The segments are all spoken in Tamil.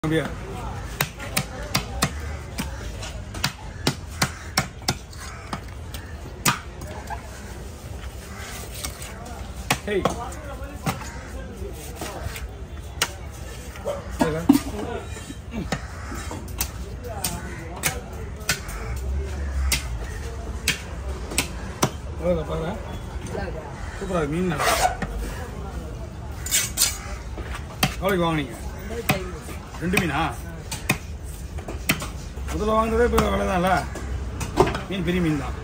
அப்படியா ஹேய் சரிடா. எவ்வளோதா பாரு சூப்பராக இருக்கு மீன் நல்லா எவ்வளோக்கு வாங்குனீங்க ரெண்டு மீனா முதல்ல வாங்குறதே இப்போ விலை தான்ல மீன் பெரிய மீன் தான்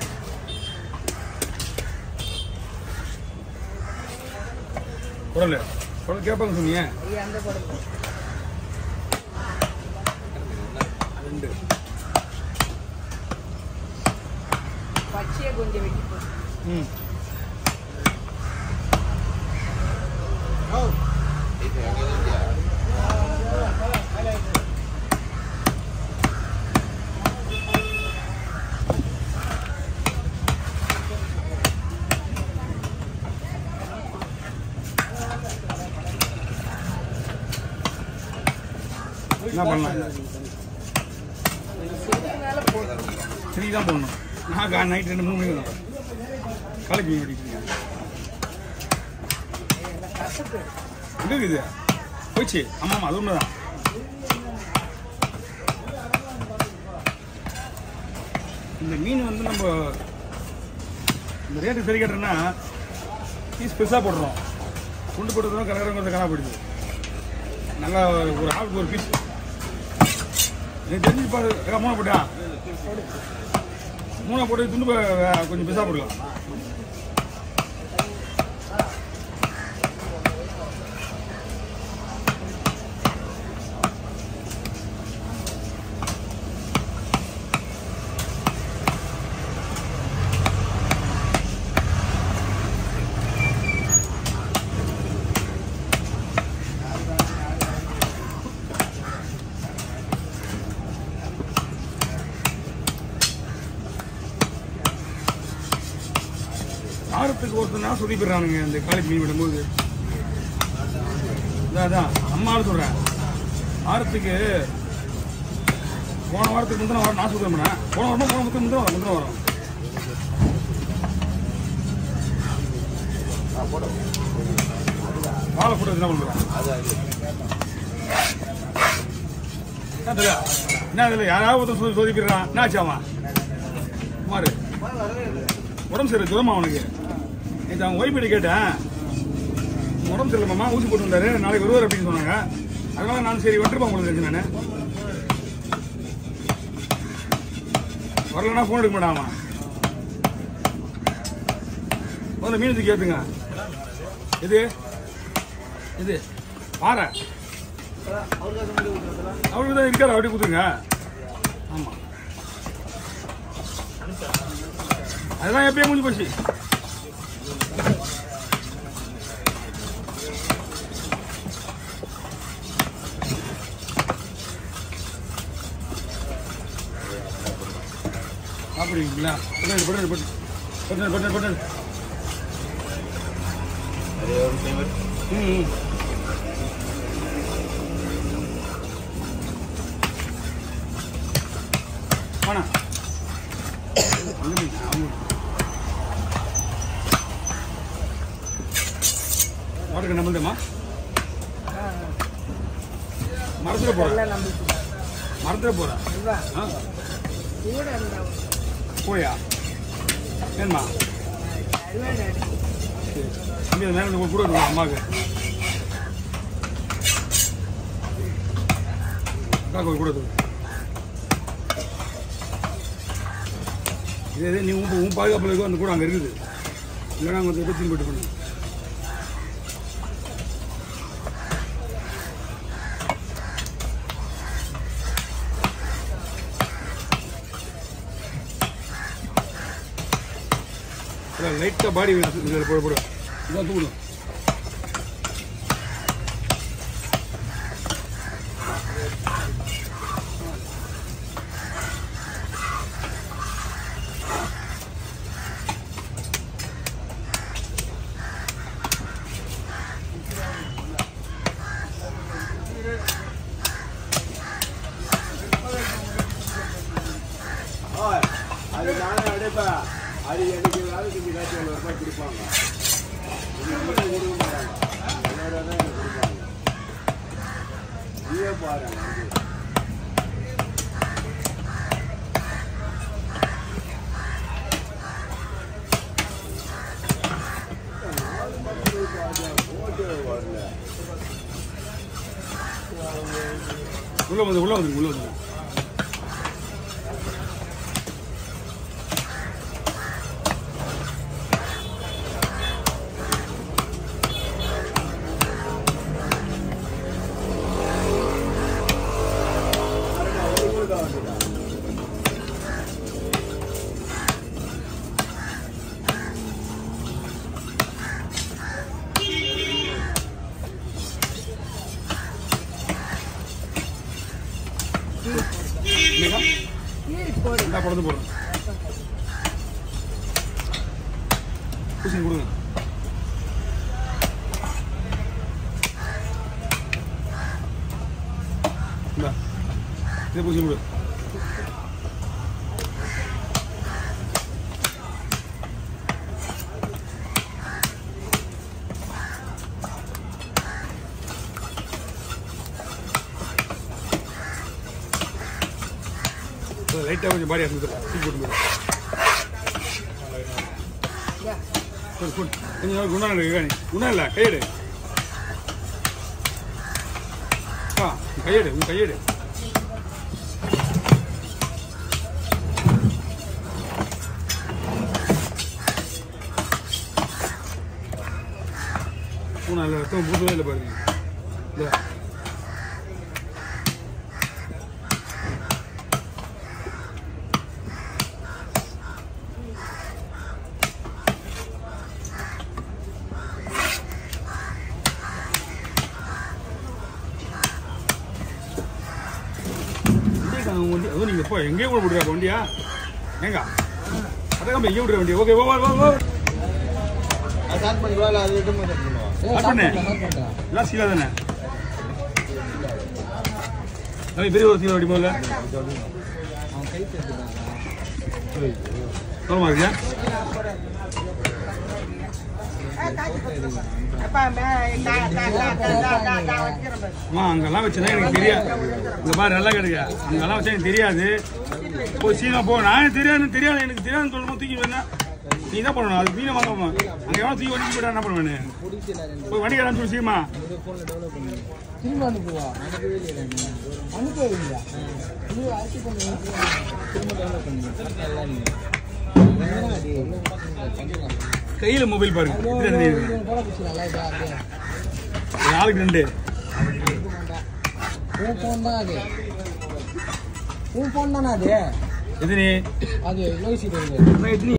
குடல் குடல் கேட்பாங்க சொன்னீங்க ரெண்டு பச்சையை கொஞ்சம் வெட்டி போட்டு ம் என்ன பண்ணலாம் மேலே போட்டு த்ரீ தான் போடணும் நான் கா நைட் ரெண்டு மூணு மணிக்கு தான் காலேஜ் மீன் படிக்கிறீங்க கசப்பு எங்க இருக்குது போயிடுச்சு ஆமாம் ஆமாம் அது ஒன்று தான் இந்த மீன் வந்து நம்ம இந்த ரேட்டு சரி கட்டுறோன்னா பீஸ் பெருசாக போடுறோம் குண்டு போட்டதும் கரகரங்கிறது காணா போயிடுது நல்லா ஒரு ஆளுக்கு ஒரு பீஸ் எனக்கு தெரிஞ்சு பாரு அக்கா, மூணை போட்டா மூணை போட்டு துண்டு ப- கொஞ்சம் பெருசாக போடலாம் வாரத்துக்கு ஒருத்தனா சொல்லி போயிடுறானுங்க இந்த காலேஜ் மீன் விடும்போது அதான், அதான் அம்மாவும் சொல்கிறேன் வாரத்துக்கு போன வாரத்துக்கு முந்தின வாரம் நான் சொல்கிறேன் போன வாரம் போன முந்தின முந்தின வாரம் முந்தின வாரம் வாழை போட்டு என்ன பண்ணுறேன் என்ன தெரியல என்ன தெரியல யாராவது ஒருத்தன் சொல்லி சோதிப்பிடுறான் என்ன ஆச்சு அவன் குமாரு உடம்பு சரியில்லை ஜுரமா அவனுக்கு நேற்று அவங்க ஒய்ஃபிட்ட கேட்டேன் உடம்பு சரியில்லைம்மா ஊசி போட்டு வந்தாரு நாளைக்கு வருவார் அப்படின்னு சொன்னாங்க அதனால நான் சரி வந்துருப்பா உங்களுக்கு தெரிஞ்சு நான் வரலன்னா ஃபோன் எடுக்க மாட்டான் அவன் முதல்ல மீன் தூக்கி ஏற்றுங்க இது இது பாறை அவருக்கு தான் இருக்காரு அப்படியே கொடுத்துருங்க ஆமாம் அதெல்லாம் எப்பயும் முடிஞ்சு போச்சு அப்படிங்களா பட்டல் பட்டல் பட்டல் பட்டல் பட்டல் பட்டல் ம் ம். வாண்ணா. அங்க போய், அங்க. வாடகை நம்மள்தேம்மா மரத்துல போறேன் எல்லாம் நம்பிக்கை மரத்துல போறேன் இவா ஆ கூட இருந்தா போயா ஏன்மா அருவாடு சரி. தம்பி அந்த நேரத்தில் கூட இருக்கும் அம்மாவுக்கு அக்காவுக்கு கூட இருக்கும் இதே இதே நீ உன் உன் பாதுகாப்பில் இருக்கோ அந்த கூட அங்கே இருக்குது இல்லைன்னா அங்கே வந்து எடுத்து போயிட்டு பண்ணு லைட்டாக பாடி இதில் போட போட இதான் தூக்கணும் ஏப்பா அது எனக்கு வேலை செஞ்சு காசு ஒரு ரூபாய் கொடுப்பாங்க எனக்கு மட்டும் கொடுக்க மாட்டாங்க ஐநூறுவா தான் எனக்கு கொடுப்பாங்க நீயே பாரு வந்து. போட்டு வரல உள்ள வந்து உள்ள வந்து உள்ள வந்து அவங்களுக்கு வந்துட்டான் இல்லைக்கா கீழ் போடு இந்தா குழந்தை போடுறேன் பூசி கொடுங்க இந்தா இதை பூசி கொடு லைட்டாக கொஞ்சம் பாடி அசந்து தூக்கி போட்டு யா. போடு போடு கொஞ்சம் நாள் குணம் இருக்கு நீ குணம் இல்லை கையெடு ஆ உன் கையெடு உன் கையெடு பூனை இல்லை ரத்தம் பூத்தவே இல்லை பாருங்க இந்த வண்டிக்காரங்க வண்டி அதுவும் நீங்கள் இப்போ எங்கேயும் கூட விடுறா வண்டியா ஏங்க அதான் எங்கேயும் விடுற வண்டி ஓகே ஓ ஓ ஓ ஸ்டார்ட் பண்ணிடுவா இல்லை அது விட்டு மட்டும் பண்ணுவா ஸ்டார்ட் பண்ணு எல்லாம் சீலா தானே அது பெரிய ஒரு சீலா வண்டி முதல்ல சொல்லுமா இருக்கியா அப்பா மே கா கா கா கா கா கா வைக்கிறேன் பாரு. அம்மா அங்கெல்லாம் வச்சுனா எனக்கு தெரியாது இந்த மாதிரி நல்லா கிடைக்க அங்கெல்லாம் வச்சா எனக்கு தெரியாது போய் சீனா போ நான் தெரியாது தெரியாது எனக்கு தெரியாதுன்னு சொல்லும்போது தூக்கி வேணா நீ தான் பண்ணணும் அது மீனை வாங்க அங்கே எவ்வளோ தூக்கி வண்டி போயிட்டா என்ன பண்ணுவேன் போய் வண்டி கடை சொல்லி சீமா திரும்ப அனுப்புவா அனுப்பவே இல்லை அனுப்புவீங்களா இது ஆட்சி பண்ணி திரும்ப டெவலப் பண்ணி கையில் மொபைல் பாருங்க இதுல தெரியுது போல பிடிச்சி நல்லா இதா அப்படியே ஒரு ஆளுக்கு ரெண்டு உன் ஃபோன் தான் அது உன் ஃபோன் தானே அது எத்தனை அது லோசி எத்தனை